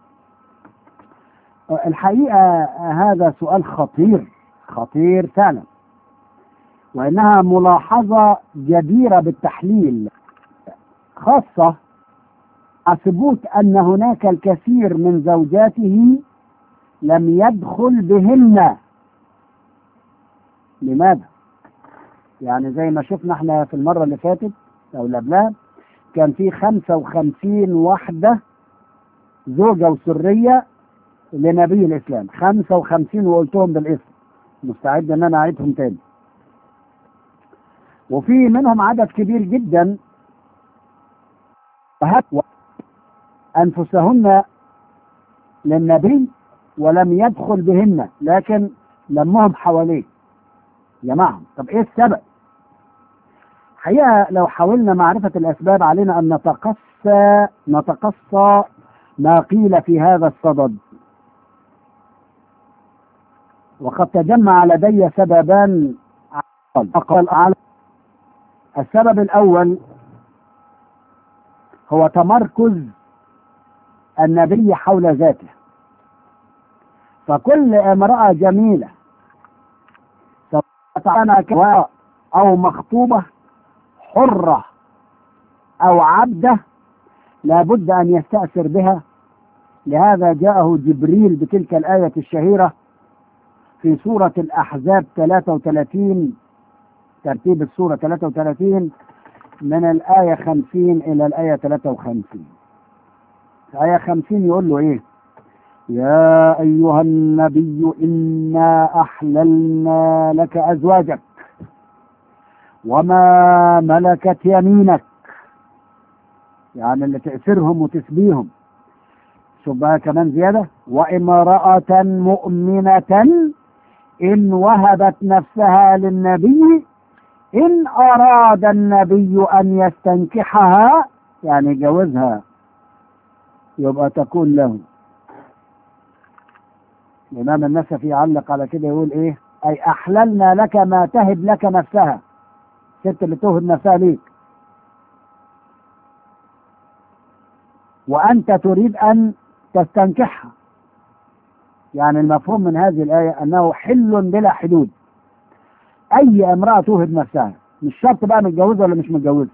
الحقيقه هذا سؤال خطير خطير فعلا وانها ملاحظه جديره بالتحليل خاصه مع ثبوت ان هناك الكثير من زوجاته لم يدخل بهن لماذا؟ يعني زي ما شفنا احنا في المرة اللي فاتت أو اللي قبلها كان في 55 واحدة زوجة وسرية لنبي الإسلام 55 وقلتهم بالاسم مستعد إن أنا أعيدهم تاني وفي منهم عدد كبير جدا وهب أنفسهن للنبي ولم يدخل بهن لكن لمهم حواليه جمعهم طب ايه السبب حقيقة لو حاولنا معرفة الأسباب علينا أن نتقصى نتقصى ما قيل في هذا الصدد وقد تجمع لدي سببان أقل على السبب الأول هو تمركز النبي حول ذاته فكل امرأة جميلة سواء أو مخطوبة حرة أو عبدة لابد أن يستأثر بها لهذا جاءه جبريل بتلك الآية الشهيرة في سورة الأحزاب 33 ترتيب السورة 33 من الآية 50 إلى الآية 53 آية 50 يقول له إيه يا أيها النبي إنا أحللنا لك أزواجك وما ملكت يمينك يعني اللي تأثرهم وتسبيهم شوف بقى كمان زيادة وامرأة مؤمنة إن وهبت نفسها للنبي إن أراد النبي أن يستنكحها يعني يجوزها يبقى تكون له الإمام النسفي يعلق على كده يقول إيه أي أحللنا لك ما تهب لك نفسها الست اللي تهب نفسها ليك وأنت تريد أن تستنكحها يعني المفهوم من هذه الآية أنه حل بلا حدود أي امرأة توهب نفسها مش شرط بقى متجوزة ولا مش متجوزة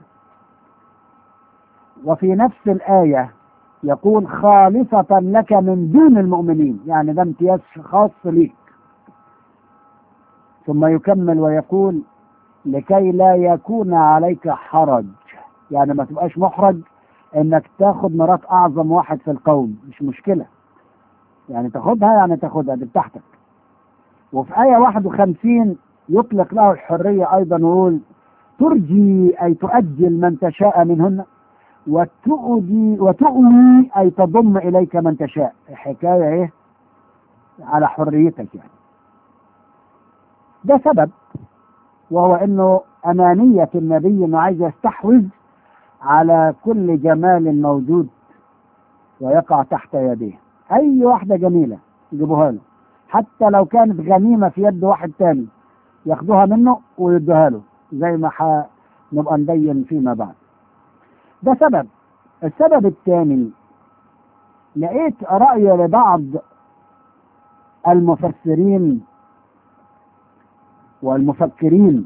وفي نفس الآية يقول خالصة لك من دون المؤمنين يعني ده امتياز خاص ليك ثم يكمل ويقول لكي لا يكون عليك حرج يعني ما تبقاش محرج انك تاخد مرات اعظم واحد في القوم مش مشكلة يعني تاخدها يعني تاخدها دي بتاعتك وفي آية 51 يطلق له الحرية أيضا ويقول ترجي أي تؤجل من تشاء منهن وتؤدي وتؤوي أي تضم إليك من تشاء حكاية إيه على حريتك يعني ده سبب وهو أنه أنانية النبي أنه عايز يستحوذ على كل جمال موجود ويقع تحت يديه أي واحدة جميلة يجيبوها له حتى لو كانت غنيمة في يد واحد تاني ياخدوها منه ويدوها له زي ما نبقى نبين فيما بعد ده سبب السبب الثاني لقيت رأي لبعض المفسرين والمفكرين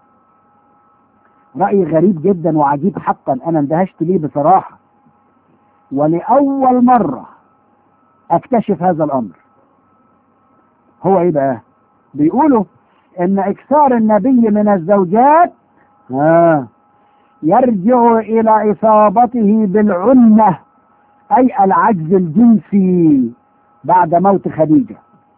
رأي غريب جدا وعجيب حقا أنا اندهشت ليه بصراحة ولأول مرة أكتشف هذا الأمر هو إيه بقى؟ بيقولوا إن إكثار النبي من الزوجات آه يرجع إلى إصابته بالعنة أي العجز الجنسي بعد موت خديجة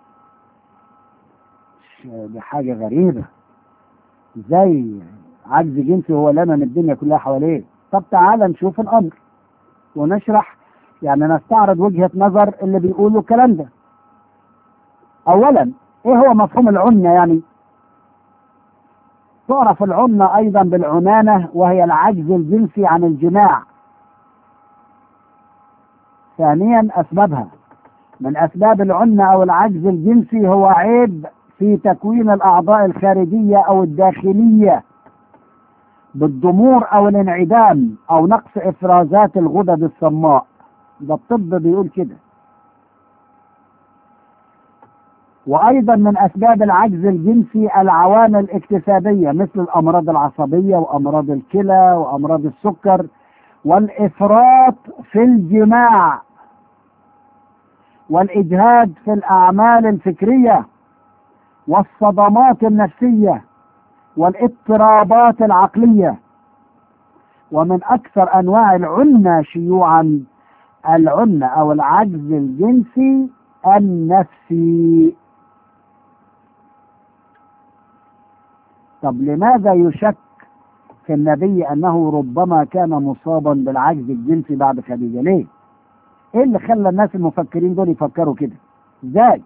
دي حاجة غريبة زي عجز جنسي هو لمم الدنيا كلها حواليه طب تعالى نشوف الأمر ونشرح يعني نستعرض وجهة نظر اللي بيقولوا الكلام ده أولا إيه هو مفهوم العنة يعني تعرف العنة أيضا بالعنانة وهي العجز الجنسي عن الجماع ثانيا أسبابها من أسباب العنة أو العجز الجنسي هو عيب في تكوين الأعضاء الخارجية أو الداخلية بالضمور أو الانعدام أو نقص إفرازات الغدد الصماء ده الطب بيقول كده وأيضا من أسباب العجز الجنسي العوامل الاكتسابية مثل الأمراض العصبية وأمراض الكلى وأمراض السكر والإفراط في الجماع والإجهاد في الأعمال الفكرية والصدمات النفسية والاضطرابات العقلية ومن أكثر أنواع العنة شيوعا العنة أو العجز الجنسي النفسي طب لماذا يشك في النبي أنه ربما كان مصابا بالعجز الجنسي بعد خديجة ليه؟ إيه اللي خلى الناس المفكرين دول يفكروا كده؟ إزاي؟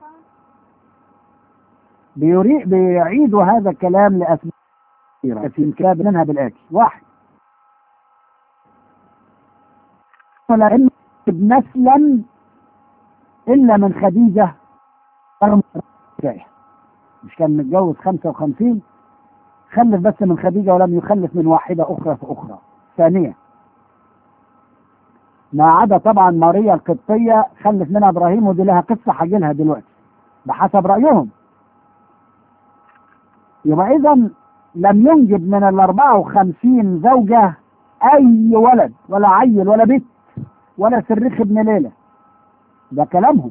بيري... بيعيدوا هذا الكلام لأسباب كثيرة في كتاب منها بالآتي واحد ولا إن نسلا إلا من خديجة رغم ذلك. مش كان متجوز 55 خلف بس من خديجة ولم يخلف من واحدة أخرى في أخرى ثانية ما عدا طبعا ماريا القبطية خلف منها إبراهيم ودي لها قصة هجيلها دلوقتي بحسب رأيهم يبقى إذا لم ينجب من ال 54 زوجة أي ولد ولا عيل ولا بنت ولا سريخ ابن ليلة ده كلامهم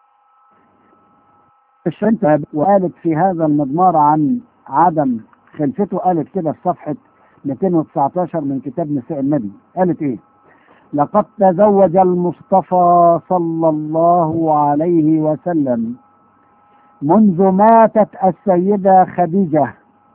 الشنطة وقالت في هذا المضمار عن عدم خلفته قالت كده في صفحة 219 من كتاب نساء النبي قالت ايه لقد تزوج المصطفى صلى الله عليه وسلم منذ ماتت السيدة خديجة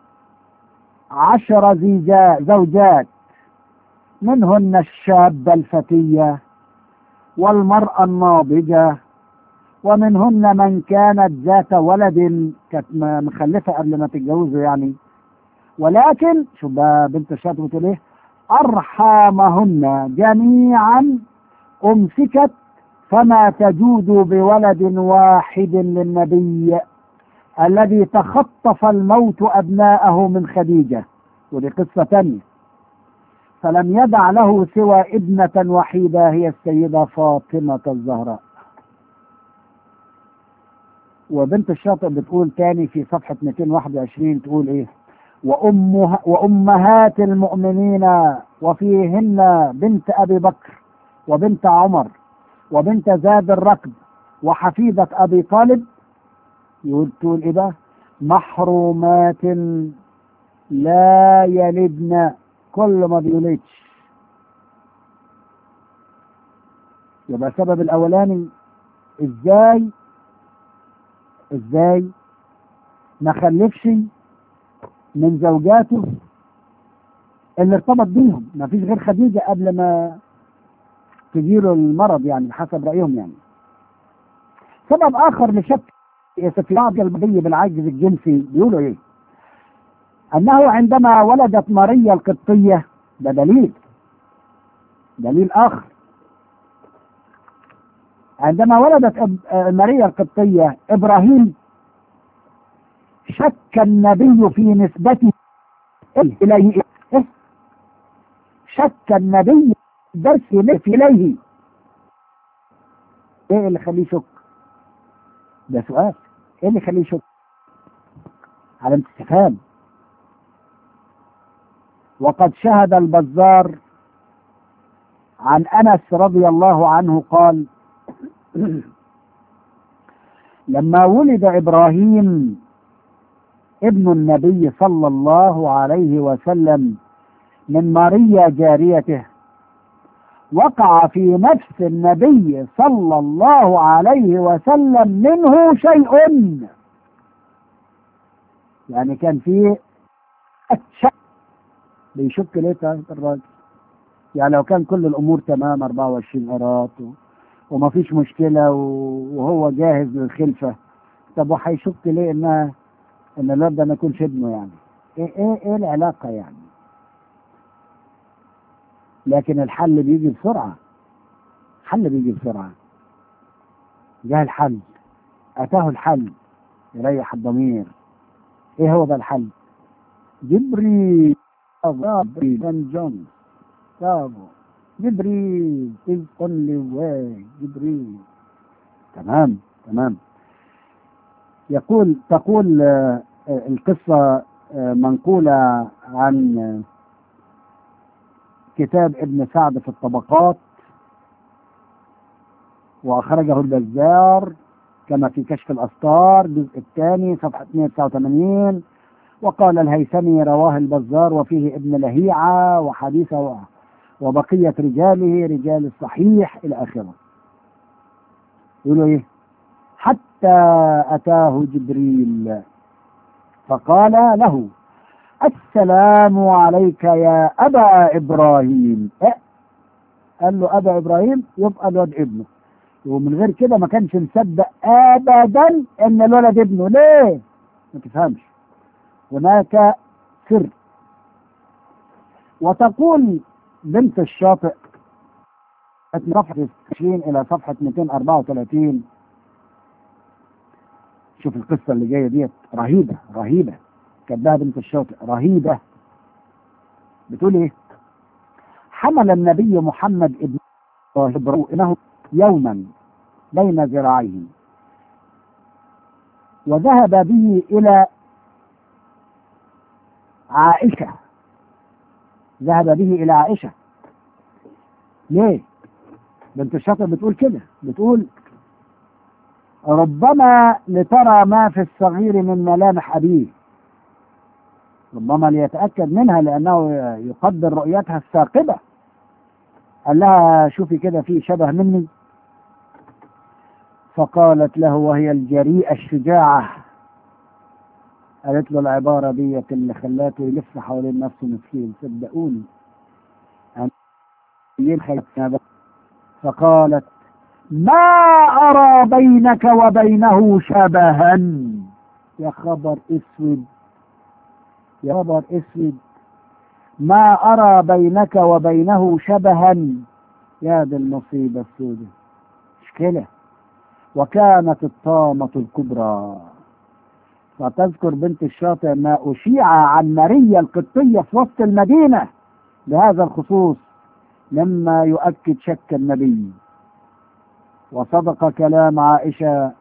عشر زيجا زوجات منهن الشابة الفتية والمرأة الناضجة ومنهن من كانت ذات ولد كانت مخلفة قبل ما تتجوزه يعني ولكن شو بقى بنت الشاطر بتقول ايه أرحامهن جميعا أمسكت فما تجود بولد واحد للنبي الذي تخطف الموت أبناءه من خديجة ودي قصة تانية فلم يدع له سوى ابنة وحيدة هي السيدة فاطمة الزهراء وبنت الشاطئ بتقول تاني في صفحة 221 تقول ايه وأمها وأمهات المؤمنين وفيهن بنت أبي بكر وبنت عمر وبنت زاد الركب وحفيدة أبي طالب يقول تقول إيه بقى محرومات لا يلدن كل ما بيولدش يبقى السبب الأولاني إزاي إزاي ما خلفش من زوجاته اللي ارتبط بيهم ما فيش غير خديجة قبل ما تجيله المرض يعني حسب رأيهم يعني سبب آخر لشك في بعض البدية بالعجز الجنسي بيقولوا ايه انه عندما ولدت ماريا القبطية ده دليل دليل آخر عندما ولدت إب- آه، ماريا القبطية إبراهيم شك النبي في نسبته إليه إيه؟ شك النبي درس نسب إليه إيه اللي يخليه يشك؟ ده سؤال إيه اللي يخليه يشك؟ علامة استفهام وقد شهد البزار عن أنس رضي الله عنه قال لما ولد إبراهيم ابن النبي صلى الله عليه وسلم من ماريا جاريته وقع في نفس النبي صلى الله عليه وسلم منه شيء يعني كان في شك بيشك ليه طيب الراجل يعني لو كان كل الامور تمام 24 قراط و- وما فيش مشكله و- وهو جاهز للخلفه طب وهيشك ليه انها ان الواد ده ما يكونش ابنه يعني ايه ايه ايه العلاقه يعني لكن الحل بيجي بسرعه الحل بيجي بسرعه جاء الحل اتاه الحل يريح الضمير ايه هو ده الحل جبريل جبريل بن جون برافو جبريل is only way جبريل تمام تمام يقول تقول آه، آه، القصة آه، منقولة عن آه، كتاب ابن سعد في الطبقات وأخرجه البزار كما في كشف الأسطار الجزء الثاني صفحة 289 وقال الهيثمي رواه البزار وفيه ابن لهيعة وحديث و- وبقية رجاله رجال الصحيح إلى آخره يقولوا إيه حتى أتاه جبريل فقال له السلام عليك يا أبا إبراهيم إيه؟ قال له أبا إبراهيم يبقى الولد ابنه ومن غير كده ما كانش مصدق أبدا إن الولد ابنه ليه؟ ما تفهمش هناك سر وتقول بنت الشاطئ من صفحة 20 إلى صفحة 234 شوف القصة اللي جاية ديت رهيبة رهيبة كتبها بنت الشاطئ رهيبة بتقول إيه؟ حمل النبي محمد ابن إبراهيم يوما بين ذراعيه وذهب به إلى عائشة ذهب به إلى عائشة ليه؟ بنت الشاطئ بتقول كده بتقول ربما لترى ما في الصغير من ملامح أبيه ربما ليتأكد منها لأنه يقدر رؤيتها الثاقبة قال لها شوفي كده في شبه مني فقالت له وهي الجريئة الشجاعة قالت له العبارة ديت اللي خلاته يلف حوالين نفسه مسكين صدقوني أنا ينخل فقالت ما أرى بينك وبينه شبها يا خبر اسود يا خبر اسود ما أرى بينك وبينه شبها يا ذا المصيبة السوداء مشكلة وكانت الطامة الكبرى فتذكر بنت الشاطئ ما أشيع عن ماريا القبطية في وسط المدينة بهذا الخصوص مما يؤكد شك النبي وصدق كلام عائشة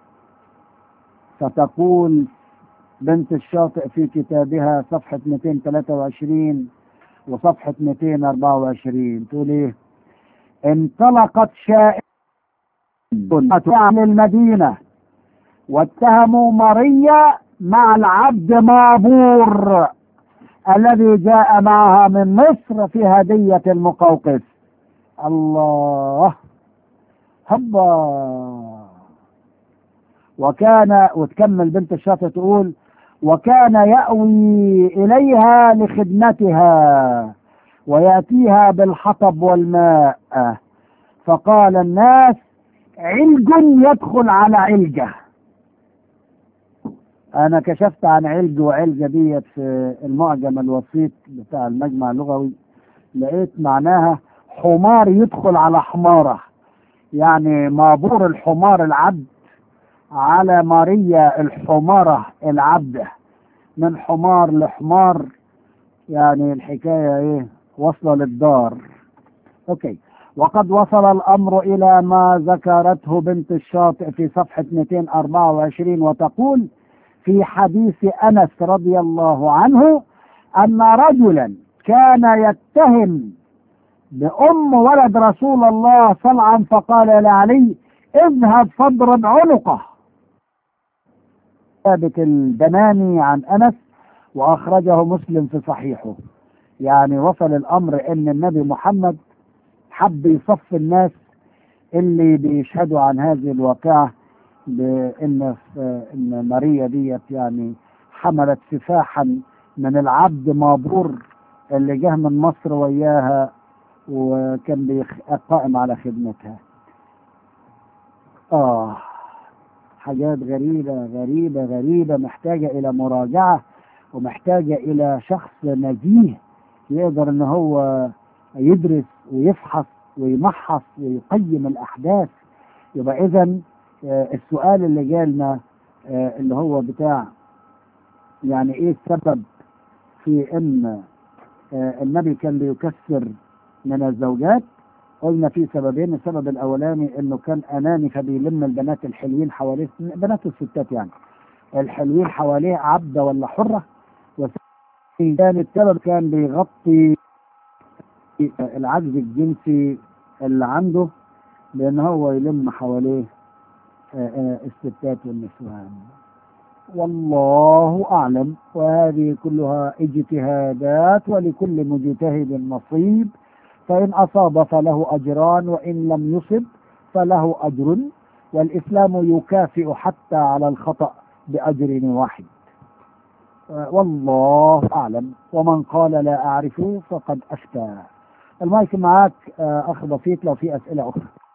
فتقول بنت الشاطئ في كتابها صفحة 223 وصفحة 224 تقول ايه انطلقت شائعة عن المدينة واتهموا ماريا مع العبد مابور الذي جاء معها من مصر في هدية المقوقس الله هبا وكان وتكمل بنت الشاطئ تقول وكان يأوي إليها لخدمتها ويأتيها بالحطب والماء فقال الناس علج يدخل على علجة أنا كشفت عن علج وعلجة ديت في المعجم الوسيط بتاع المجمع اللغوي لقيت معناها حمار يدخل على حمارة يعني مابور الحمار العبد على ماريا الحمارة العبدة من حمار لحمار يعني الحكاية ايه واصلة للدار اوكي وقد وصل الامر الى ما ذكرته بنت الشاطئ في صفحة 224 وتقول في حديث انس رضي الله عنه ان رجلا كان يتهم بأم ولد رسول الله صلعا فقال لعلي اذهب فاضرب عنقه ثابت البناني عن أنس وأخرجه مسلم في صحيحه يعني وصل الأمر أن النبي محمد حب يصف الناس اللي بيشهدوا عن هذه الواقعة بأن إن ماريا ديت يعني حملت سفاحا من العبد مابور اللي جه من مصر وياها وكان بيخ... قائم على خدمتها آه حاجات غريبة غريبة غريبة محتاجة إلى مراجعة ومحتاجة إلى شخص نزيه يقدر إن هو يدرس ويفحص ويمحص ويقيم الأحداث يبقى إذا السؤال اللي جالنا آه، اللي هو بتاع يعني إيه السبب في إن آه، النبي كان بيكسر من الزوجات قلنا في سببين السبب الاولاني انه كان اناني فبيلم البنات الحلوين حواليه بنات الستات يعني الحلوين حواليه عبده ولا حره والثاني السبب كان بيغطي العجز الجنسي اللي عنده لان هو يلم حواليه آه، آه، الستات والنسوان والله أعلم وهذه كلها اجتهادات ولكل مجتهد نصيب فإن أصاب فله أجران وإن لم يصب فله أجر والإسلام يكافئ حتى على الخطأ بأجر واحد آه، والله أعلم ومن قال لا أعرف فقد أفتى المايك معك آه، أخ بسيط لو في أسئلة أخرى